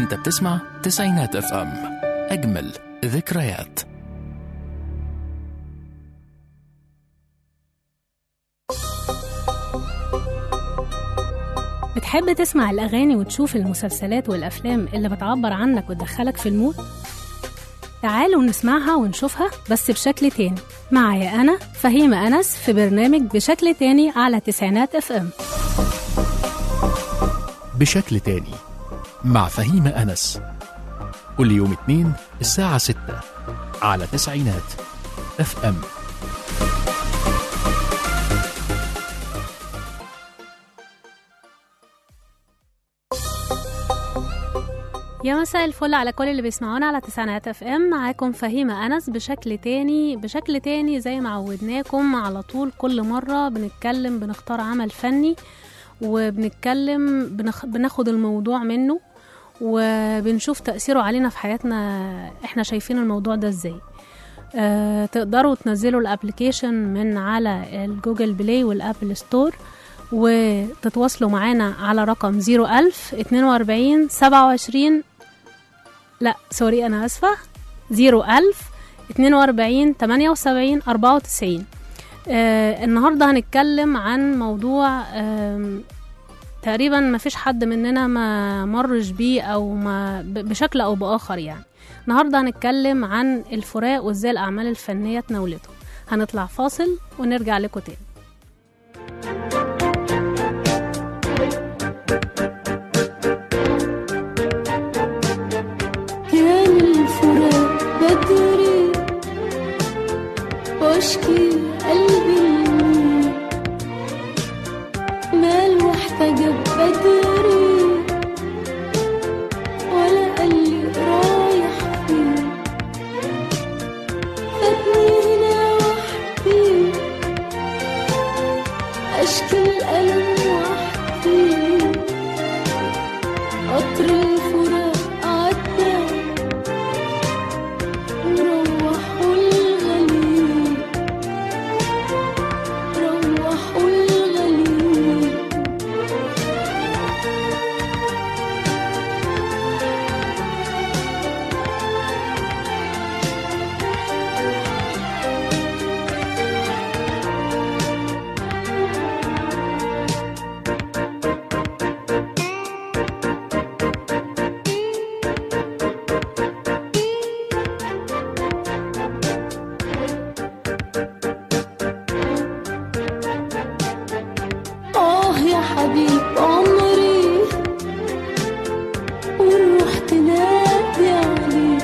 انت بتسمع تسعينات اف ام اجمل ذكريات بتحب تسمع الأغاني وتشوف المسلسلات والأفلام اللي بتعبر عنك وتدخلك في المود؟ تعالوا نسمعها ونشوفها بس بشكل تاني معايا أنا فهيمة أنس في برنامج بشكل تاني على تسعينات اف ام بشكل تاني مع فهيمة أنس كل يوم اثنين الساعة ستة على تسعينات اف ام يا مساء الفل على كل اللي بيسمعونا على تسعينات اف ام معاكم فهيمة أنس بشكل تاني بشكل تاني زي ما عودناكم على طول كل مرة بنتكلم بنختار عمل فني وبنتكلم بنخ... بناخد الموضوع منه وبنشوف تأثيره علينا في حياتنا احنا شايفين الموضوع ده ازاي أه تقدروا تنزلوا الابليكيشن من على الجوجل بلاي والابل ستور وتتواصلوا معانا على رقم 01000 42 27 لا سوري انا اسفه 01000 42 78 94 آه النهارده هنتكلم عن موضوع آه تقريبا ما فيش حد مننا ما مرش بيه او ما ب- بشكل او باخر يعني النهارده هنتكلم عن الفراق وازاي الاعمال الفنيه تناولته هنطلع فاصل ونرجع لكم تاني كان الفراق بدري واشكي قلبي الموت مال واحتجب بدري ولا قال لي رايح فين فاتني هنا وحدي اشكي الالم وحدي قطر الفراق عدى وروحوا الغليل روحوا الغليل آه يا حبيب عمري والروح تنادي عليك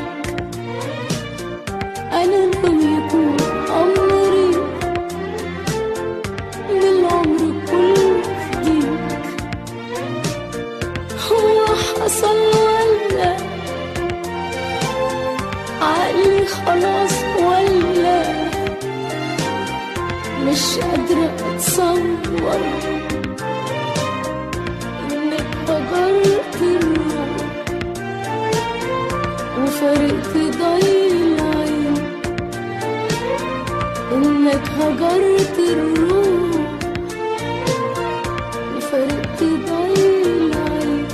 أنا لم يكون أمري بالعمر كله فديك هو حصل ولا عقلي خلاص ولا مش قادرة أتصور إنك هجرت الروح وفرقت ضي العين إنك هجرت الروح وفرقت ضي العين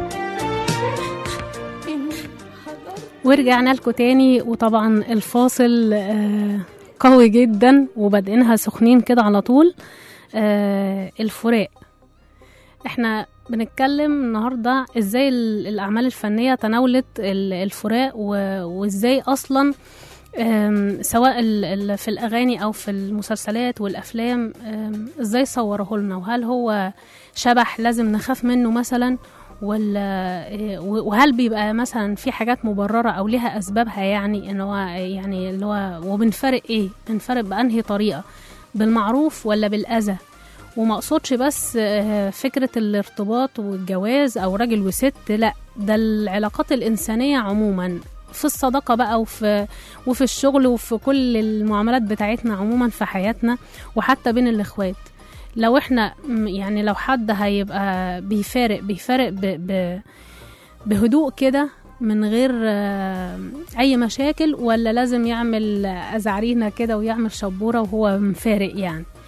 إنك هجرت ورجعنا لكم تاني وطبعا الفاصل آه، قوي جدا وبادئينها سخنين كده على طول آه، الفراق احنا بنتكلم النهارده ازاي ال- الاعمال الفنيه تناولت ال- الفراق و- وازاي اصلا آم، سواء ال- ال- في الاغاني او في المسلسلات والافلام آم، ازاي صوروه لنا وهل هو شبح لازم نخاف منه مثلا ولا إيه، و- وهل بيبقى مثلا في حاجات مبررة أو لها أسبابها يعني إن هو يعني اللي هو وبنفرق إيه؟ بنفرق بأنهي طريقة؟ بالمعروف ولا بالأذى؟ وما اقصدش بس آه، فكرة الارتباط والجواز أو راجل وست لا ده العلاقات الإنسانية عموما في الصداقة بقى وفي وفي الشغل وفي كل المعاملات بتاعتنا عموما في حياتنا وحتى بين الإخوات لو احنا م- يعني لو حد هيبقى بيفارق بيفارق ب ب بهدوء كده من غير آه، اي مشاكل ولا لازم يعمل ازعرينا كده ويعمل شبوره وهو مفارق يعني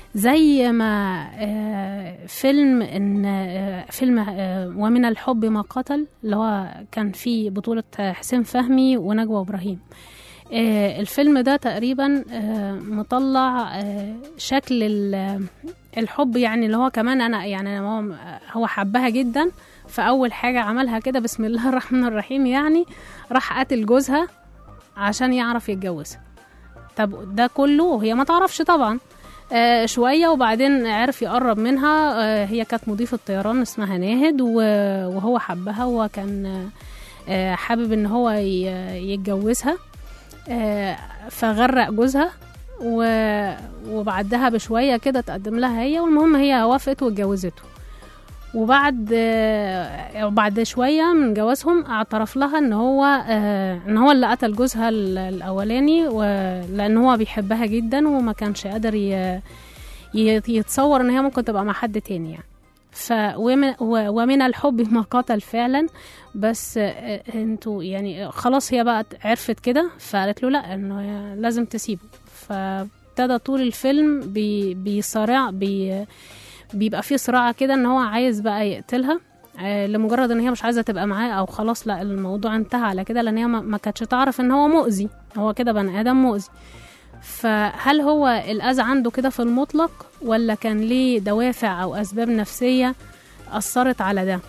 زي ما آه، فيلم ان آه، فيلم آه، ومن الحب ما قتل اللي هو كان فيه بطولة حسين فهمي ونجوى ابراهيم آه، الفيلم ده تقريبا آه، مطلع آه، شكل ال- الحب يعني اللي هو كمان انا يعني هو هو حبها جدا فاول حاجه عملها كده بسم الله الرحمن الرحيم يعني راح قتل جوزها عشان يعرف يتجوزها طب ده كله وهي ما تعرفش طبعا آه شوية وبعدين عرف يقرب منها آه هي كانت مضيفة طيران اسمها ناهد و- وهو حبها وكان آه حابب ان هو ي- يتجوزها آه فغرق جوزها و- وبعدها بشوية كده تقدم لها هي والمهم هي وافقت واتجوزته وبعد آه، وبعد شوية من جوازهم اعترف لها ان هو آه، ان هو اللي قتل جوزها ال- الاولاني و- لان هو بيحبها جدا وما كانش قادر ي- ي- يتصور ان هي ممكن تبقى مع حد تاني يعني ف ومن, و- ومن الحب ما قتل فعلا بس آه، انتوا يعني خلاص هي بقى عرفت كده فقالت له لا انه لازم تسيبه فابتدى طول الفيلم بي بيصارع بي بيبقى فيه صراع كده ان هو عايز بقى يقتلها آه، لمجرد ان هي مش عايزه تبقى معاه او خلاص لا الموضوع انتهى على كده لان هي ما ما كانتش تعرف ان هو مؤذي هو كده بني ادم مؤذي فهل هو الاذى عنده كده في المطلق ولا كان ليه دوافع او اسباب نفسيه اثرت على ده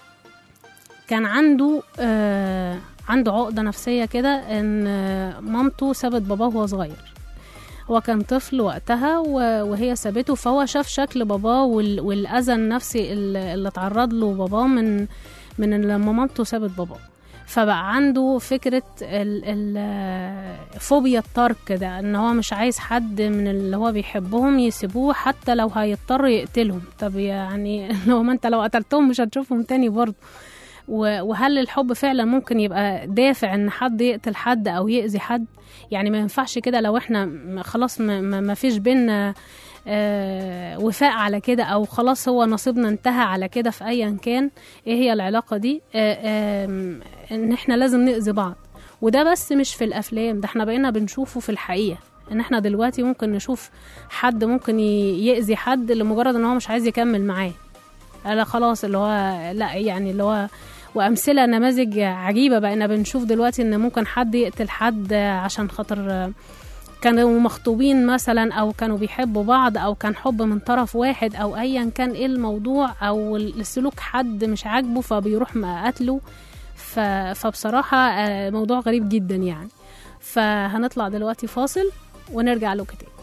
كان عنده آه عنده عقده نفسيه كده ان آه، مامته سابت باباه وهو صغير هو كان طفل وقتها و- وهي سابته فهو شاف شكل باباه وال- والأذى النفسي اللي اللي اتعرض له باباه من من لما مامته سابت باباه فبقى عنده فكرة ال ال فوبيا الترك ده ان هو مش عايز حد من اللي هو بيحبهم يسيبوه حتى لو هيضطر يقتلهم طب يعني لو ما انت لو قتلتهم مش هتشوفهم تاني برضه و- وهل الحب فعلا ممكن يبقى دافع ان حد يقتل حد او يأذي حد يعني ما ينفعش كده لو احنا م- خلاص ما, ما ما فيش بينا آه وفاء على كده او خلاص هو نصيبنا انتهى على كده في ايا كان ايه هي العلاقه دي آه آم، ان احنا لازم نأذي بعض وده بس مش في الافلام ده احنا بقينا بنشوفه في الحقيقه ان احنا دلوقتي ممكن نشوف حد ممكن ي- يأذي حد لمجرد ان هو مش عايز يكمل معاه لا خلاص اللي هو لا يعني اللي هو وامثله نماذج عجيبه بقينا بنشوف دلوقتي ان ممكن حد يقتل حد عشان خاطر كانوا مخطوبين مثلا او كانوا بيحبوا بعض او كان حب من طرف واحد او ايا كان ايه الموضوع او السلوك حد مش عاجبه فبيروح ما قتله ف- فبصراحه آه، موضوع غريب جدا يعني فهنطلع دلوقتي فاصل ونرجع له كتير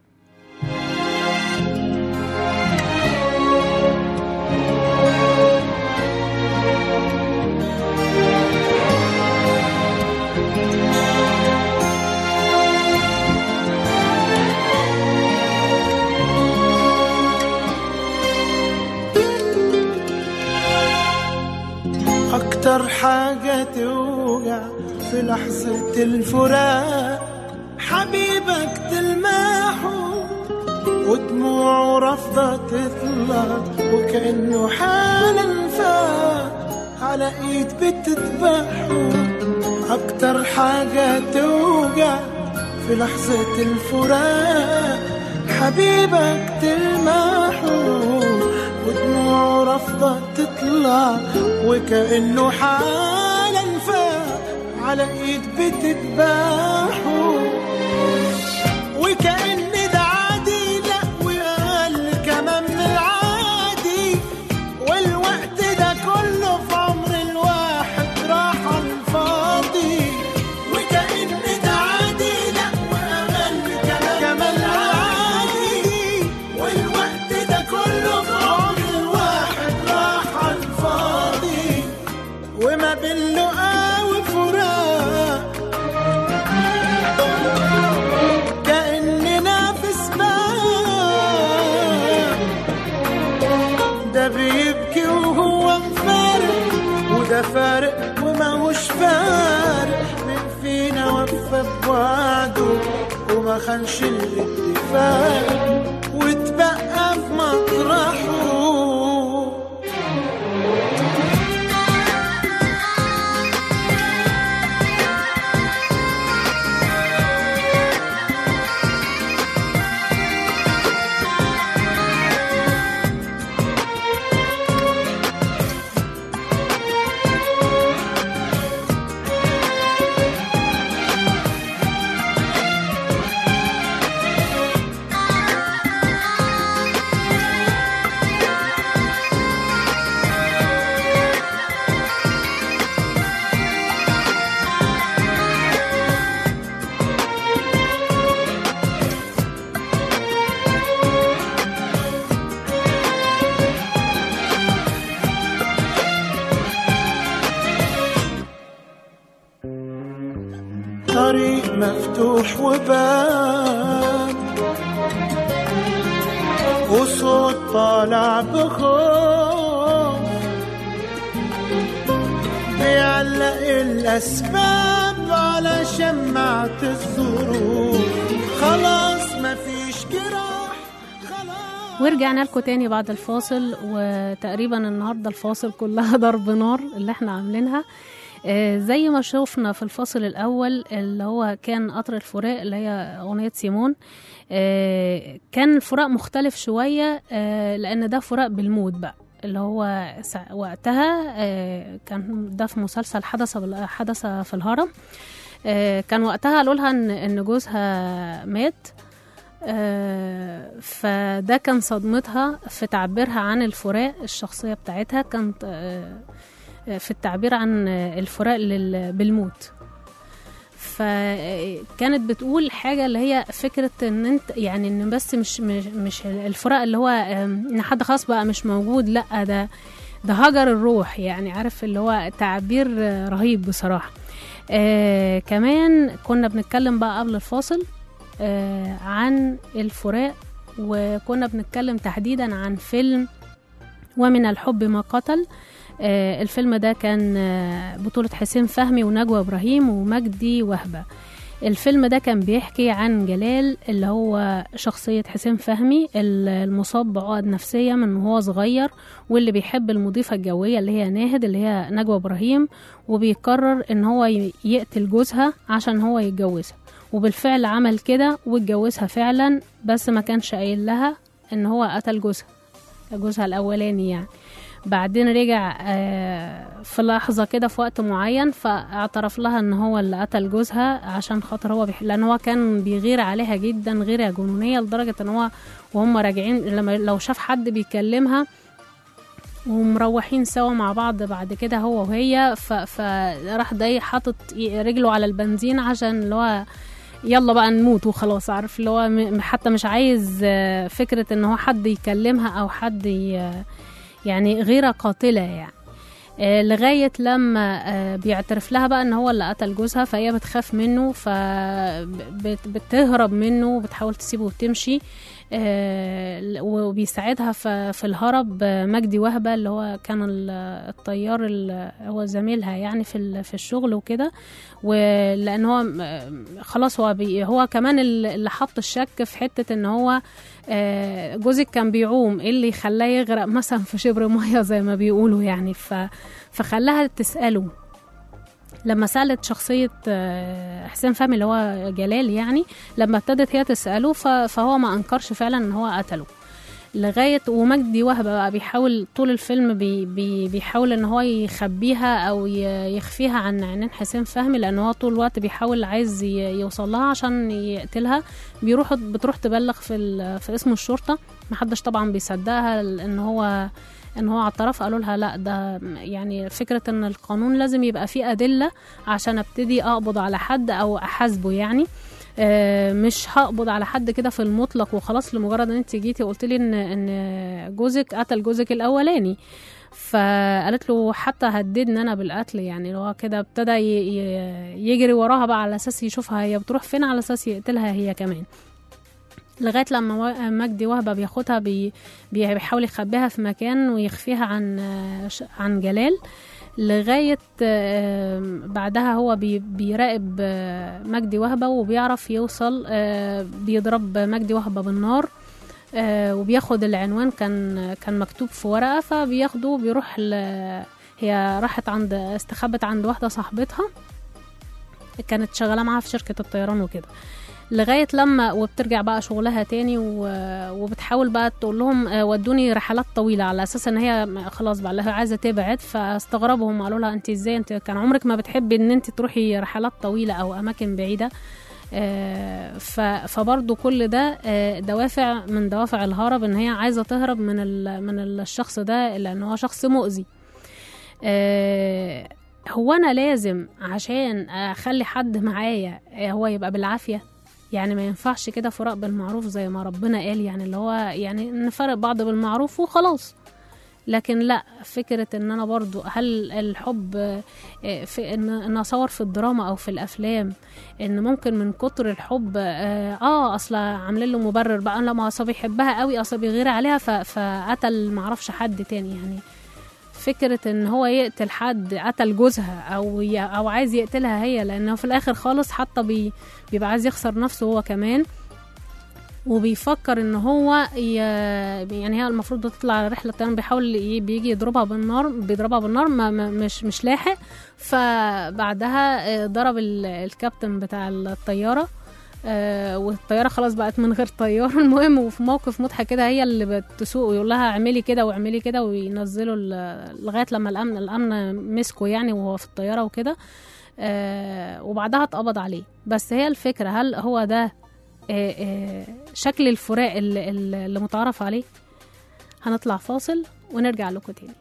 أكتر حاجة توجع في لحظة الفراق حبيبك تلمحه ودموعه رافضة تطلع وكأنه حالا فات على ايد بتذبحه أكتر حاجة توجع في لحظة الفراق حبيبك تلمحه ودموعه رافضة تطلع وكأنه حالا فات على ايد بتذبحه وكأن ده عادي لا وقال كمان من العادي والوقت ده كله في عمر الواحد راح على الفاضي وكأن ده عادي لا وقال كمان من العادي والوقت ده كله في عمر الواحد راح على الفاضي وما بين لقا وفراق كأننا في سباق ده بيبكي وهو مفارق وده فارق وماهوش فارق مين فينا وفى بوعده وما خانش الاتفاق واتبقى في مطرحه طريق مفتوح وباب وصوت طالع بخوف بيعلق الأسباب على شمعة الظروف خلاص مفيش جراح خلاص ورجعنا لكم تاني بعد الفاصل وتقريبا النهارده الفاصل كلها ضرب نار اللي احنا عاملينها آه، زي ما شفنا في الفصل الأول اللي هو كان قطر الفراق اللي هي أغنية سيمون آه، كان الفراق مختلف شوية آه، لأن ده فراق بالموت بقى اللي هو سا- وقتها آه، كان ده في مسلسل حدث بال- حدث في الهرم آه، كان وقتها قالوا لها ان ان جوزها مات آه، فده كان صدمتها في تعبيرها عن الفراق الشخصية بتاعتها كانت آه، آه، في التعبير عن آه، الفراق لل- بالموت فكانت بتقول حاجة اللي هي فكرة ان انت يعني ان بس مش مش, مش الفراق اللي هو آم، ان حد خلاص بقى مش موجود لا ده ده هجر الروح يعني عارف اللي هو تعبير آه، رهيب بصراحة آه كمان كنا بنتكلم بقى قبل الفاصل آه عن الفراق وكنا بنتكلم تحديدا عن فيلم ومن الحب ما قتل آه الفيلم ده كان آه بطولة حسين فهمي ونجوى إبراهيم ومجدي وهبة الفيلم ده كان بيحكي عن جلال اللي هو شخصية حسين فهمي ال- المصاب بعقد نفسية من وهو صغير واللي بيحب المضيفة الجوية اللي هي ناهد اللي هي نجوى إبراهيم وبيقرر إن هو ي- يقتل جوزها عشان هو يتجوزها وبالفعل عمل كده واتجوزها فعلا بس ما كانش قايل لها إن هو قتل جوزها جوزها الأولاني يعني بعدين رجع آه، في لحظة كده في وقت معين فاعترف لها ان هو اللي قتل جوزها عشان خاطر هو بيح... لان هو كان بيغير عليها جدا غيرة جنونية لدرجة ان هو وهم راجعين لما لو شاف حد بيكلمها ومروحين سوا مع بعض بعد كده هو وهي ف... فراح ده حاطط رجله على البنزين عشان اللي هو يلا بقى نموت وخلاص عارف اللي هو م- حتى مش عايز آه، فكرة ان هو حد يكلمها او حد ي... يعني غيرة قاتلة يعني آه، لغاية لما آه، بيعترف لها بقى ان هو اللي قتل جوزها فهي بتخاف منه فبتهرب منه وبتحاول تسيبه وتمشي آه، وبيساعدها ف- في الهرب آه، مجدي وهبة اللي هو كان ال- الطيار ال- هو زميلها يعني في ال- في الشغل وكده ولان هو م- خلاص هو بي هو كمان ال- اللي حط الشك في حتة ان هو آه، جوزك كان بيعوم ايه اللي خلاه يغرق مثلا في شبر ميه زي ما بيقولوا يعني ف فخلاها تسأله لما سألت شخصية آه، حسين فهمي اللي هو جلال يعني لما ابتدت هي تسأله ف- فهو ما أنكرش فعلا إن هو قتله لغاية ومجدي وهبة بقى بيحاول طول الفيلم بي بي بيحاول ان هو يخبيها او ي- يخفيها عن عينين حسين فهمي لان هو طول الوقت بيحاول عايز ي- يوصل لها عشان يقتلها بيروح بتروح تبلغ في ال- في اسم الشرطة محدش طبعا بيصدقها ان هو ان هو اعترف قالوا لها لا ده يعني فكرة ان القانون لازم يبقى فيه ادلة عشان ابتدي اقبض على حد او احاسبه يعني آه، مش هقبض على حد كده في المطلق وخلاص لمجرد ان انت جيتي قلت لي ان ان جوزك قتل جوزك الاولاني فقالت له حتى هددني انا بالقتل يعني اللي هو كده ابتدى ي- ي- يجري وراها بقى على اساس يشوفها هي بتروح فين على اساس يقتلها هي كمان لغايه لما و- مجدي وهبه بياخدها بي بي- بيحاول يخبيها في مكان ويخفيها عن آه، ش- عن جلال لغاية آم، بعدها هو بي- بيراقب آه، مجدي وهبة وبيعرف يوصل آه، بيضرب مجدي وهبة بالنار آه، وبياخد العنوان كان كان مكتوب في ورقة فبياخده بيروح ل... هي راحت عند استخبت عند واحدة صاحبتها كانت شغالة معاها في شركة الطيران وكده لغاية لما وبترجع بقى شغلها تاني و... وبتحاول بقى تقول لهم آه، ودوني رحلات طويلة على أساس إن هي م- خلاص بقى لها عايزة تبعد فاستغربوا هم قالوا لها أنت إزاي أنت كان عمرك ما بتحبي إن أنت تروحي رحلات طويلة أو أماكن بعيدة آه، ف... فبرضه كل ده آه، دوافع من دوافع الهرب إن هي عايزة تهرب من ال... من الشخص ده لأن هو شخص مؤذي آه، هو أنا لازم عشان أخلي حد معايا آه، هو يبقى بالعافية يعني ما ينفعش كده فراق بالمعروف زي ما ربنا قال يعني اللي هو يعني نفرق بعض بالمعروف وخلاص لكن لا فكرة ان انا برضو هل الحب آه، في ان ان اصور في الدراما او في الافلام ان ممكن من كتر الحب اه, آه اصل عاملين له مبرر بقى لا ما اصل بيحبها قوي اصل بيغير عليها ف- فقتل معرفش حد تاني يعني فكرة ان هو يقتل حد قتل جوزها او ي... او عايز يقتلها هي لانه في الاخر خالص حتى بي... بيبقى عايز يخسر نفسه هو كمان وبيفكر ان هو ي... يعني هي المفروض بتطلع على رحله طيران بيحاول ي- بيجي يضربها بالنار بيضربها بالنار ما ما مش مش لاحق فبعدها آه، ضرب ال- الكابتن بتاع الطياره آه، والطياره خلاص بقت من غير طيار المهم وفي موقف مضحك كده هي اللي بتسوق ويقول لها اعملي كده واعملي كده وينزلوا ال- لغايه لما الامن الامن مسكه يعني وهو في الطياره وكده آه، وبعدها اتقبض عليه بس هي الفكره هل هو ده آه، آه، شكل الفراق اللي, اللي متعارف عليه هنطلع فاصل ونرجع لكم تاني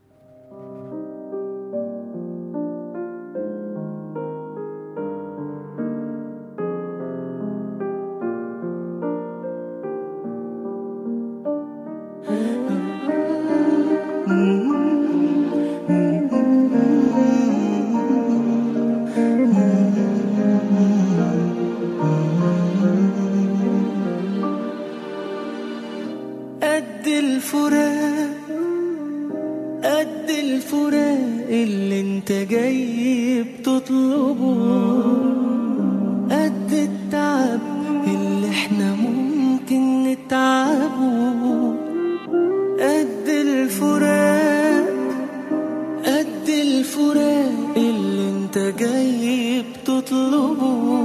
قد الفراق قد الفراق اللي انت جاي بتطلبه قد التعب اللي احنا ممكن نتعبه قد الفراق قد الفراق اللي انت جاي بتطلبه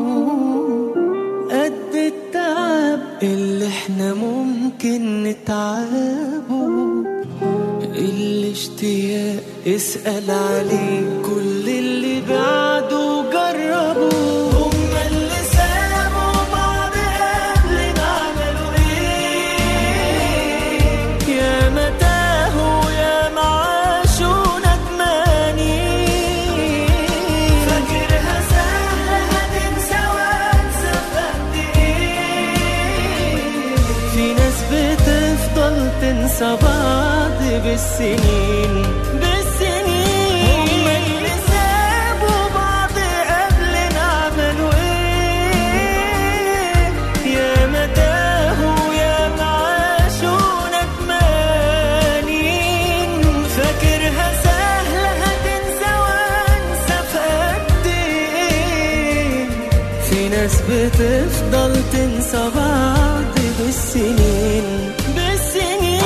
قد التعب اللي احنا ممكن نتعبه الاشتياق اسأل عليه كل اللي بعده جربوا هما اللي سابوا بعض قبلنا عملوا ايه يا متاهوا يا معاشوا ندمانين فاكرها سهلة هتنسى وانسى في قد ايه في ناس بتفضل تنسى بعض بالسنين بالسنين هما اللي سابوا بعض قبلنا عملوا ايه يا متاهوا يا معاشوا ندمانين فاكرها سهلة هتنسى وانسى في قد ايه في ناس بتفضل تنسى بعض بالسنين بالسنين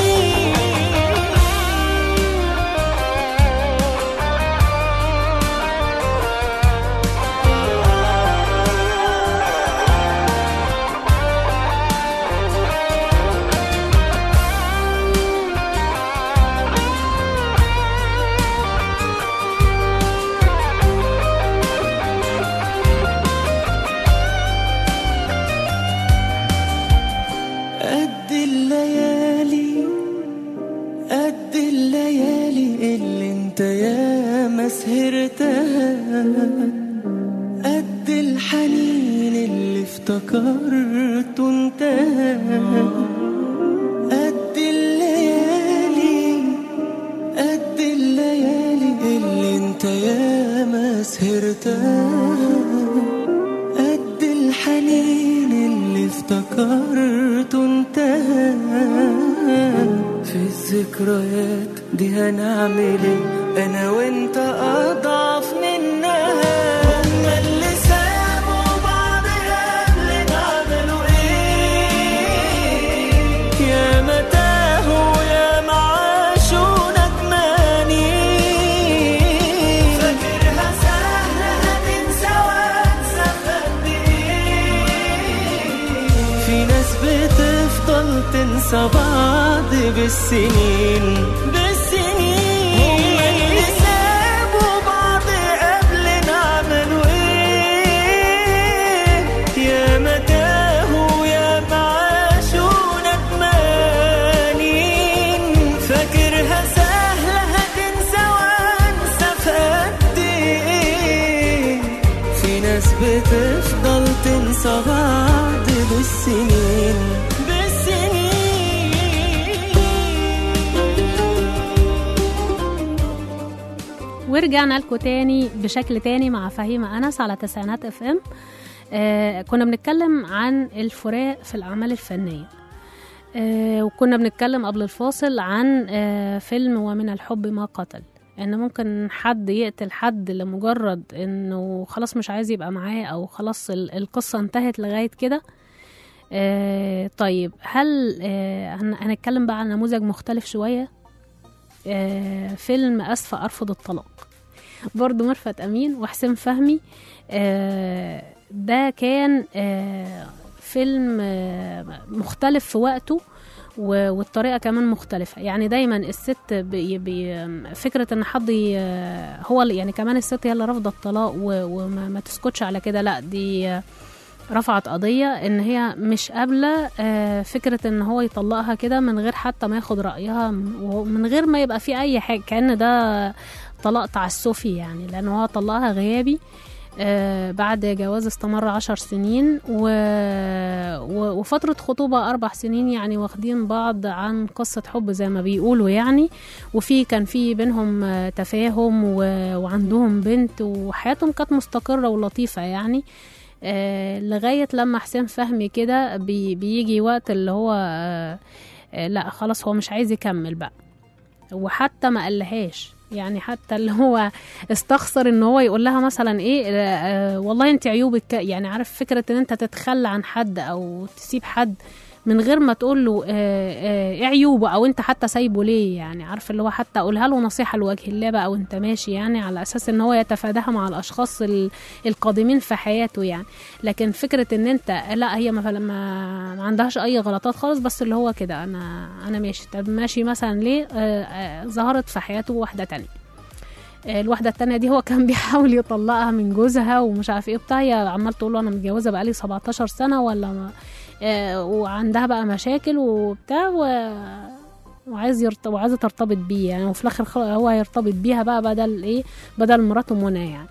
قد الليالي قد الليالي اللي انت يا ما سهرتها قد الحنين اللي افتكرته انتهى قد الليالي قد الليالي اللي انت يا ما سهرتها قد الحنين اللي افتكرته انتهى في الذكريات دي هنعمل ايه انا وانت اضعف منها هما اللي سابوا بعض قبلنا عملوا ايه يا متاهوا يا معاشوا ندمانين فاكرها سهلة هتنسى وانسى في قد ايه في ناس بتفضل تنسى بعض بالسنين بالسنين هما اللي سابوا بعض قبلنا عملوا ايه يا متاهوا يا معاشوا ندمانين فاكرها سهلة هتنسى وانسى في قد ايه في ناس بتفضل تنسى بعض بالسنين بالسنين ورجعنا لكم تاني بشكل تاني مع فهيمة أنس على تسعينات اف ام آه كنا بنتكلم عن الفراق في الأعمال الفنية آه وكنا بنتكلم قبل الفاصل عن آه فيلم ومن الحب ما قتل ان ممكن حد يقتل حد لمجرد انه خلاص مش عايز يبقى معاه او خلاص ال- القصة انتهت لغاية كده آه طيب هل آه هن- هنتكلم بقى عن نموذج مختلف شوية آه فيلم أسفة أرفض الطلاق برضو مرفت أمين وحسين فهمي آه ده كان آه فيلم آه مختلف في وقته و- والطريقة كمان مختلفة يعني دايما الست بي بي فكرة ان حد ي- هو اللي- يعني كمان الست هي اللي رافضة الطلاق و- وما ما تسكتش على كده لا دي آه، رفعت قضية ان هي مش قابلة آه، فكرة ان هو يطلقها كده من غير حتى ما ياخد رأيها ومن غير ما يبقى في اي حاجة كأن ده طلاق تعسفي يعني لان هو طلقها غيابي آه، بعد جواز استمر عشر سنين و... و... وفترة خطوبة أربع سنين يعني واخدين بعض عن قصة حب زي ما بيقولوا يعني وفي كان في بينهم آه، تفاهم و... وعندهم بنت وحياتهم كانت مستقرة ولطيفة يعني آه، لغاية لما حسين فهمي كده بي... بيجي وقت اللي هو آه، آه، لا خلاص هو مش عايز يكمل بقى وحتى ما قالهاش يعني حتى اللي هو استخسر ان هو يقول لها مثلا ايه آه، آه، والله انت عيوبك ك- يعني عارف فكره ان انت تتخلى عن حد او تسيب حد من غير ما تقول له آه، آه، ايه عيوبه او انت حتى سايبه ليه يعني عارف اللي هو حتى اقولها له نصيحه لوجه الله بقى وانت ماشي يعني على اساس ان هو يتفاداها مع الاشخاص ال- القادمين في حياته يعني لكن فكره ان انت لا هي مثلا ما, ما عندهاش اي غلطات خالص بس اللي هو كده انا انا ماشي طب ماشي مثلا ليه آه، آه، ظهرت في حياته واحده تانية آه، الواحده التانية دي هو كان بيحاول يطلقها من جوزها ومش عارف ايه بتاع هي عمال تقول له انا متجوزه بقالي 17 سنه ولا ما آه، وعندها بقى مشاكل وبتاع و وعايز يرت... وعايزه ترتبط بيه يعني وفي الاخر خ- هو هيرتبط بيها بقى بدل ايه بدل مراته منى يعني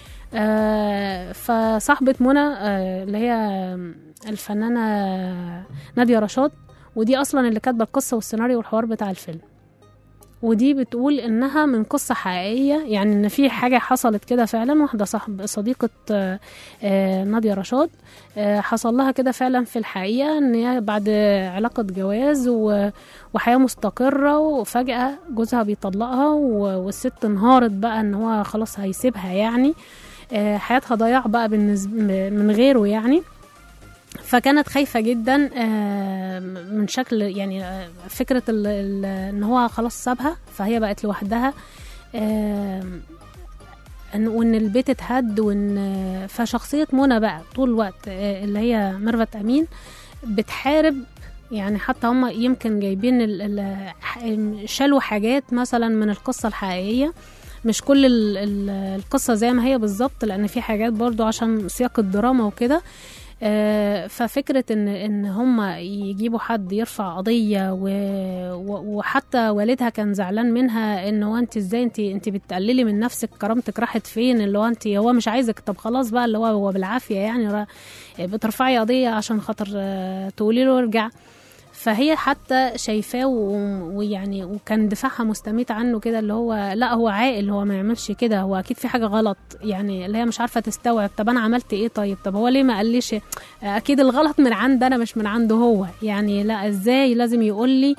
آه فصاحبة منى آه اللي هي الفنانة نادية رشاد ودي أصلا اللي كاتبة القصة والسيناريو والحوار بتاع الفيلم ودي بتقول إنها من قصة حقيقية يعني إن في حاجة حصلت كده فعلا واحدة صاحب صديقة آه آه نادية رشاد آه حصل لها كده فعلا في الحقيقة إن هي بعد علاقة جواز و- وحياة مستقرة وفجأة جوزها بيطلقها و- والست انهارت بقى إن هو خلاص هيسيبها يعني آه، حياتها ضياع بقى بالنسبة من غيره يعني فكانت خايفة جدا آه، من شكل يعني آه، فكرة ال- ال- ان هو خلاص سابها فهي بقت لوحدها آه، إن- وان البيت اتهد وان فشخصية منى بقى طول الوقت آه، اللي هي ميرفت امين بتحارب يعني حتى هم يمكن جايبين ال- ال- ح- شالوا حاجات مثلا من القصة الحقيقية مش كل ال- ال- القصة زي ما هي بالظبط لأن في حاجات برضو عشان سياق الدراما وكده آه، ففكرة ان ان هم يجيبوا حد يرفع قضية و... و- وحتى والدها كان زعلان منها ان هو انت ازاي انت انت بتقللي من نفسك كرامتك راحت فين اللي هو انت هو مش عايزك طب خلاص بقى اللي هو هو بالعافية يعني را- بترفعي قضية عشان خاطر آه، تقولي له ارجع فهي حتى شايفاه و- ويعني وكان دفاعها مستميت عنه كده اللي هو لا هو عاقل هو ما يعملش كده هو اكيد في حاجه غلط يعني اللي هي مش عارفه تستوعب طب انا عملت ايه طيب طب هو ليه ما قاليش اكيد الغلط من عند انا مش من عنده هو يعني لا ازاي لازم يقول لي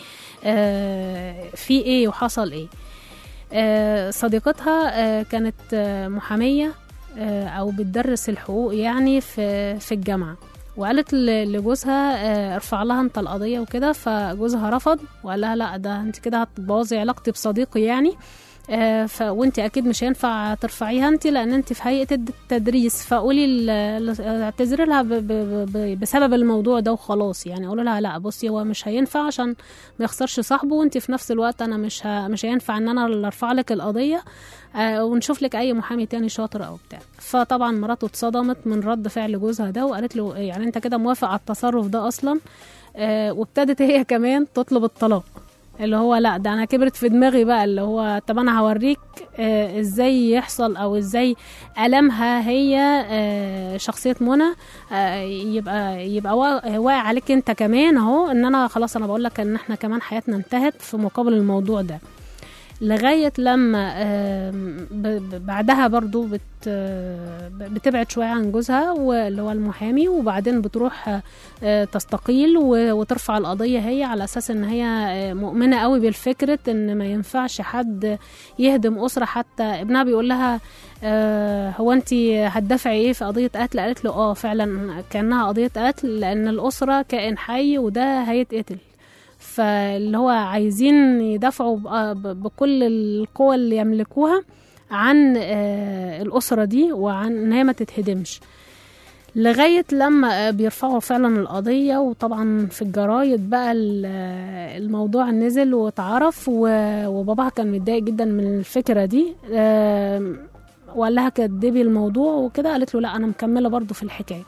آه في ايه وحصل ايه آه صديقتها آه كانت آه محاميه آه او بتدرس الحقوق يعني في في الجامعه وقالت ل- لجوزها آه، ارفع لها انت القضيه وكده فجوزها رفض وقال لها لا ده انت كده هتبوظي علاقتي بصديقي يعني آه، ف وانت اكيد مش هينفع ترفعيها انت لان انت في هيئه التدريس فقولي ال- ل- اعتذري لها ب- ب- ب- بسبب الموضوع ده وخلاص يعني قولي لها لا بصي هو مش هينفع عشان ما يخسرش صاحبه وانت في نفس الوقت انا مش ه... مش هينفع ان انا اللي ارفع لك القضيه آه، ونشوف لك اي محامي تاني شاطر او بتاع فطبعا مراته اتصدمت من رد فعل جوزها ده وقالت له يعني انت كده موافق على التصرف ده اصلا آه، وابتدت هي كمان تطلب الطلاق اللي هو لا ده انا كبرت في دماغي بقى اللي هو طب انا هوريك آه، ازاي يحصل او ازاي المها هي آه، شخصيه منى آه، يبقى يبقى وا- واقع عليك انت كمان اهو ان انا خلاص انا بقول لك ان احنا كمان حياتنا انتهت في مقابل الموضوع ده لغاية لما آم، ب- ب- بعدها برضو بت آه، بتبعد شوية عن جوزها واللي هو المحامي وبعدين بتروح آه، تستقيل و- وترفع القضية هي على أساس إن هي آه، مؤمنة قوي بالفكرة إن ما ينفعش حد يهدم أسرة حتى ابنها بيقول لها آه، هو انت هتدافعي ايه في قضيه قتل قالت له اه فعلا كانها قضيه قتل لان الاسره كائن حي وده هيتقتل فاللي هو عايزين يدافعوا بق- ب- بكل القوى اللي يملكوها عن آه، الاسره دي وعن ان هي ما تتهدمش لغاية لما آه، بيرفعوا فعلا القضية وطبعا في الجرايد بقى ال- آه، الموضوع نزل واتعرف و- وباباها كان متضايق جدا من الفكرة دي آم، وقال لها كدبي الموضوع وكده قالت له لا انا مكمله برضو في الحكايه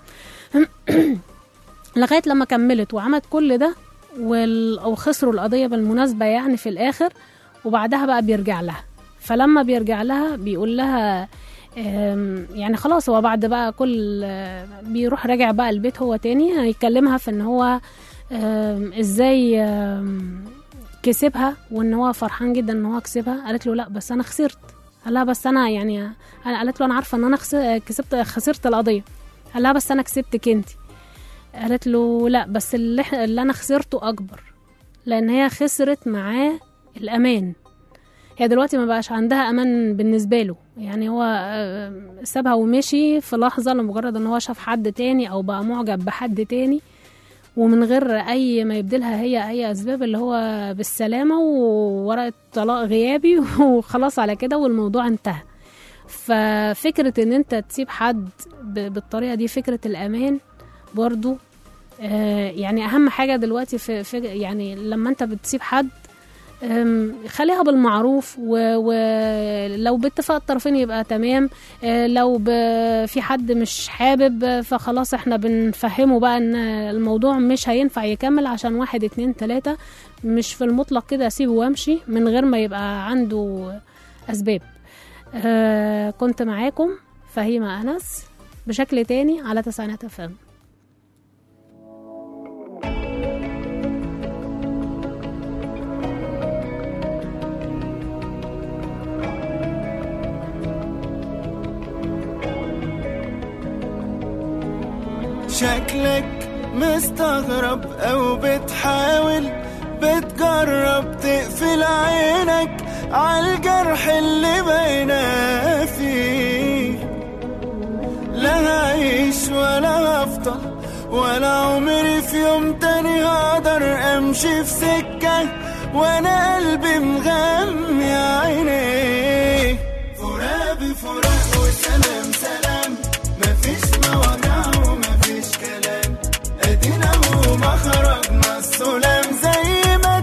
لغايه لما كملت وعملت كل ده وال... او خسروا القضيه بالمناسبه يعني في الاخر وبعدها بقى بيرجع لها فلما بيرجع لها بيقول لها آم، يعني خلاص هو بعد بقى كل آه، بيروح راجع بقى البيت هو تاني هيكلمها في ان هو آم، ازاي آم، كسبها وان هو فرحان جدا ان هو كسبها قالت له لا بس انا خسرت قال لها بس انا يعني انا قالت له انا عارفه ان انا خس- كسبت خسرت القضيه قال لها بس انا كسبتك انت قالت له لا بس اللي, إحنا- اللي انا خسرته اكبر لان هي خسرت معاه الامان هي دلوقتي ما بقاش عندها امان بالنسبه له يعني هو آه، سابها ومشي في لحظه لمجرد ان هو شاف حد تاني او بقى معجب بحد تاني ومن غير اي ما يبدلها هي اي اسباب اللي هو بالسلامه وورقه طلاق غيابي وخلاص على كده والموضوع انتهى ففكره ان انت تسيب حد ب- بالطريقه دي فكره الامان برضو آه، يعني اهم حاجه دلوقتي في, في يعني لما انت بتسيب حد أم، خليها بالمعروف و- ولو باتفاق الطرفين يبقى تمام آه، لو ب- في حد مش حابب آه، فخلاص احنا بنفهمه بقى ان الموضوع مش هينفع يكمل عشان واحد اتنين تلاتة مش في المطلق كده اسيبه وامشي من غير ما يبقى عنده اسباب آه كنت معاكم فهيمة أنس بشكل تاني على تسعينات فم شكلك مستغرب او بتحاول بتجرب تقفل عينك عالجرح اللي باينه فيه لا هعيش ولا هفضل ولا عمري في يوم تاني هقدر امشي في سكة وانا قلبي مغمي عينيه فراق بفراق وسلام سلام مفيش مواجع ومفيش كلام ادينا هو ما خرجنا السلام زي ما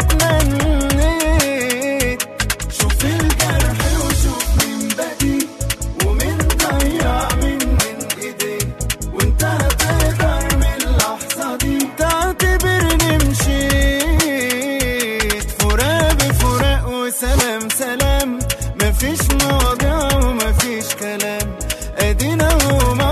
تمنيت شوف الجرح وشوف مين بدي ومين ضيع مين من ايديه وانت هتقدر من اللحظة دي تعتبرني مشيت فراق بفراق وسلام سلام مفيش مواضيع ومفيش كلام ادينا هو ما